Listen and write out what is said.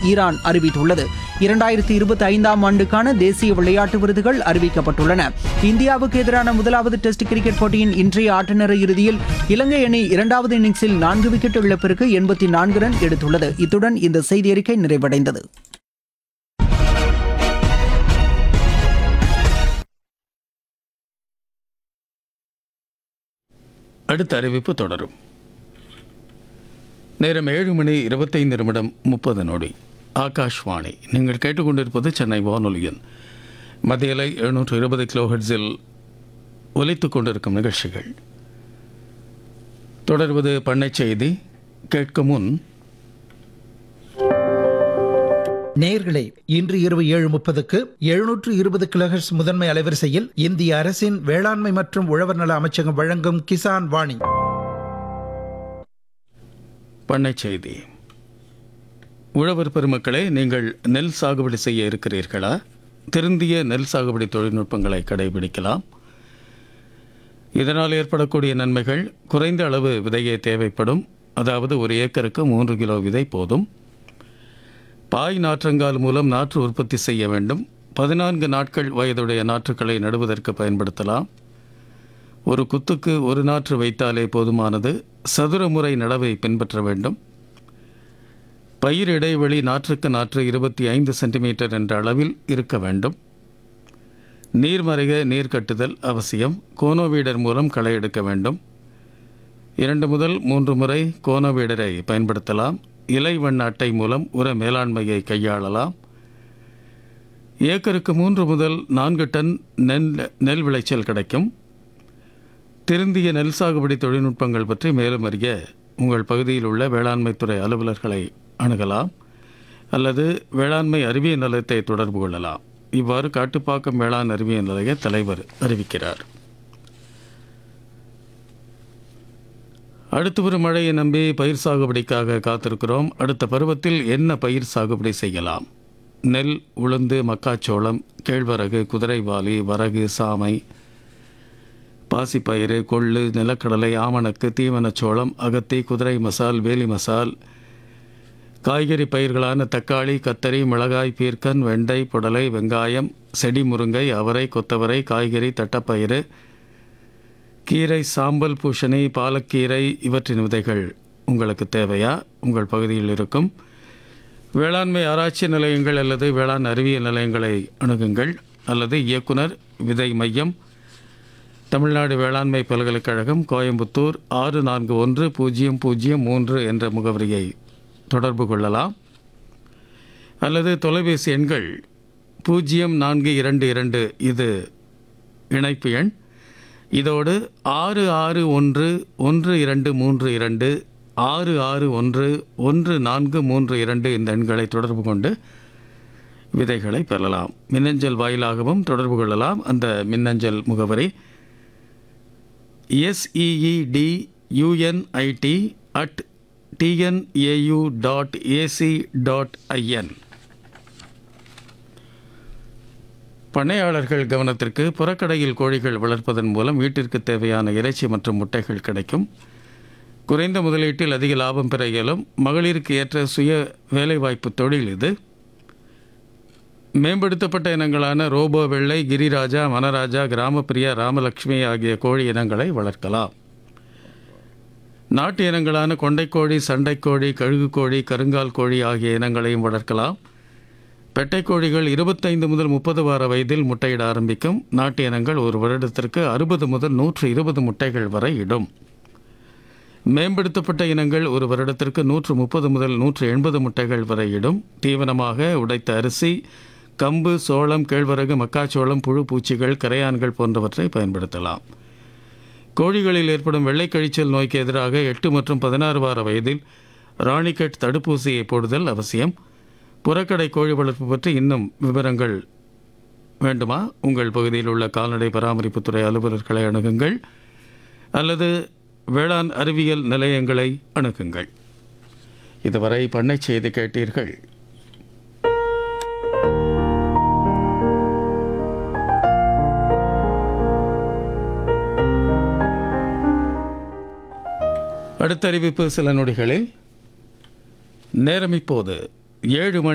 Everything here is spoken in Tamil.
ஈரான் அறிவித்துள்ளது இரண்டாயிரத்தி இருபத்தி ஐந்தாம் ஆண்டுக்கான தேசிய விளையாட்டு விருதுகள் அறிவிக்கப்பட்டுள்ளன இந்தியாவுக்கு எதிரான முதலாவது டெஸ்ட் கிரிக்கெட் போட்டியின் இன்றைய ஆட்டநேர இறுதியில் இலங்கை அணி இரண்டாவது இன்னிங்ஸில் நான்கு விக்கெட் இழப்பிற்கு எண்பத்தி நான்கு ரன் எடுத்துள்ளது இத்துடன் இந்த செய்தி அறிக்கை நிறைவடைந்தது அடுத்த அறிவிப்பு தொடரும் நேரம் ஏழு மணி இருபத்தைந்து நிமிடம் முப்பது நொடி ஆகாஷ்வாணி நீங்கள் கேட்டுக்கொண்டிருப்பது சென்னை வானொலியின் மத்தியலை எழுநூற்று இருபது கிலோஹெட்ஸில் ஒலித்துக் கொண்டிருக்கும் நிகழ்ச்சிகள் தொடர்வது பண்ணைச் செய்தி கேட்க முன் நேயர்களே இன்று இரவு ஏழு முப்பதுக்கு எழுநூற்று இருபது கிலோஹெர்ட்ஸ் முதன்மை அலைவரிசையில் இந்திய அரசின் வேளாண்மை மற்றும் உழவர் நல அமைச்சகம் வழங்கும் கிசான் வாணி பண்ணைச் செய்தி உழவர் பெருமக்களே நீங்கள் நெல் சாகுபடி செய்ய இருக்கிறீர்களா திருந்திய நெல் சாகுபடி தொழில்நுட்பங்களை கடைபிடிக்கலாம் இதனால் ஏற்படக்கூடிய நன்மைகள் குறைந்த அளவு விதையே தேவைப்படும் அதாவது ஒரு ஏக்கருக்கு மூன்று கிலோ விதை போதும் பாய் நாற்றங்கால் மூலம் நாற்று உற்பத்தி செய்ய வேண்டும் பதினான்கு நாட்கள் வயதுடைய நாற்றுக்களை நடுவதற்கு பயன்படுத்தலாம் ஒரு குத்துக்கு ஒரு நாற்று வைத்தாலே போதுமானது சதுர முறை நடவை பின்பற்ற வேண்டும் பயிர் இடைவெளி நாற்றுக்கு நாற்று இருபத்தி ஐந்து சென்டிமீட்டர் என்ற அளவில் இருக்க வேண்டும் நீர்மறைக நீர் கட்டுதல் அவசியம் கோனோவீடர் மூலம் களை எடுக்க வேண்டும் இரண்டு முதல் மூன்று முறை கோனோவீடரை பயன்படுத்தலாம் இலை வண்ண அட்டை மூலம் உர மேலாண்மையை கையாளலாம் ஏக்கருக்கு மூன்று முதல் நான்கு டன் நெல் நெல் விளைச்சல் கிடைக்கும் திருந்திய நெல் சாகுபடி தொழில்நுட்பங்கள் பற்றி மேலும் அறிய உங்கள் பகுதியில் உள்ள வேளாண்மைத்துறை அலுவலர்களை அணுகலாம் அல்லது வேளாண்மை அறிவியல் நிலையத்தை தொடர்பு கொள்ளலாம் இவ்வாறு காட்டுப்பாக்கம் வேளாண் அறிவியல் நிலைய தலைவர் அறிவிக்கிறார் அடுத்து வரும் மழையை நம்பி பயிர் சாகுபடிக்காக காத்திருக்கிறோம் அடுத்த பருவத்தில் என்ன பயிர் சாகுபடி செய்யலாம் நெல் உளுந்து மக்காச்சோளம் கேழ்வரகு குதிரைவாலி வரகு சாமை பாசிப்பயிறு கொள்ளு நிலக்கடலை ஆமணக்கு தீவனச்சோளம் அகத்தி குதிரை மசால் வேலி மசால் காய்கறி பயிர்களான தக்காளி கத்தரி மிளகாய் பீர்க்கன் வெண்டை புடலை வெங்காயம் செடி முருங்கை அவரை கொத்தவரை காய்கறி தட்டப்பயிறு கீரை சாம்பல் பூசணி பாலக்கீரை இவற்றின் விதைகள் உங்களுக்கு தேவையா உங்கள் பகுதியில் இருக்கும் வேளாண்மை ஆராய்ச்சி நிலையங்கள் அல்லது வேளாண் அறிவியல் நிலையங்களை அணுகுங்கள் அல்லது இயக்குனர் விதை மையம் தமிழ்நாடு வேளாண்மை பல்கலைக்கழகம் கோயம்புத்தூர் ஆறு நான்கு ஒன்று பூஜ்ஜியம் பூஜ்ஜியம் மூன்று என்ற முகவரியை தொடர்பு கொள்ளலாம் அல்லது தொலைபேசி எண்கள் பூஜ்ஜியம் நான்கு இரண்டு இரண்டு இது இணைப்பு எண் இதோடு ஆறு ஆறு ஒன்று ஒன்று இரண்டு மூன்று இரண்டு ஆறு ஆறு ஒன்று ஒன்று நான்கு மூன்று இரண்டு இந்த எண்களை தொடர்பு கொண்டு விதைகளை பெறலாம் மின்னஞ்சல் வாயிலாகவும் தொடர்பு கொள்ளலாம் அந்த மின்னஞ்சல் முகவரி S E E D U N I T at T N A U dot A C dot I N பண்ணையாளர்கள் கவனத்திற்கு புறக்கடையில் கோழிகள் வளர்ப்பதன் மூலம் வீட்டிற்கு தேவையான இறைச்சி மற்றும் முட்டைகள் கிடைக்கும் குறைந்த முதலீட்டில் அதிக லாபம் பெற இயலும் மகளிருக்கு ஏற்ற சுய வேலைவாய்ப்பு தொழில் இது மேம்படுத்தப்பட்ட இனங்களான ரோபோ வெள்ளை கிரிராஜா வனராஜா கிராமப்பிரியா ராமலட்சுமி ஆகிய கோழி இனங்களை வளர்க்கலாம் நாட்டு இனங்களான கொண்டைக்கோழி சண்டைக்கோழி கழுகுக்கோழி கருங்கால் கோழி ஆகிய இனங்களையும் வளர்க்கலாம் பெட்டை கோழிகள் இருபத்தைந்து முதல் முப்பது வார வயதில் முட்டையிட ஆரம்பிக்கும் நாட்டு இனங்கள் ஒரு வருடத்திற்கு அறுபது முதல் நூற்று இருபது முட்டைகள் வரை இடும் மேம்படுத்தப்பட்ட இனங்கள் ஒரு வருடத்திற்கு நூற்று முப்பது முதல் நூற்று எண்பது முட்டைகள் வரை இடும் தீவனமாக உடைத்த அரிசி கம்பு சோளம் கேழ்வரகு மக்காச்சோளம் புழு பூச்சிகள் கரையான்கள் போன்றவற்றை பயன்படுத்தலாம் கோழிகளில் ஏற்படும் வெள்ளை கழிச்சல் நோய்க்கு எதிராக எட்டு மற்றும் பதினாறு வார வயதில் ராணிகட் தடுப்பூசியை போடுதல் அவசியம் புறக்கடை கோழி வளர்ப்பு பற்றி இன்னும் விவரங்கள் வேண்டுமா உங்கள் பகுதியில் உள்ள கால்நடை பராமரிப்புத்துறை அலுவலர்களை அணுகுங்கள் அல்லது வேளாண் அறிவியல் நிலையங்களை அணுகுங்கள் இதுவரை பண்ணை செய்தி கேட்டீர்கள் அடுத்த அறிவிப்பு சில நொடிகளில் நேரம் இப்போது ஏழு மணி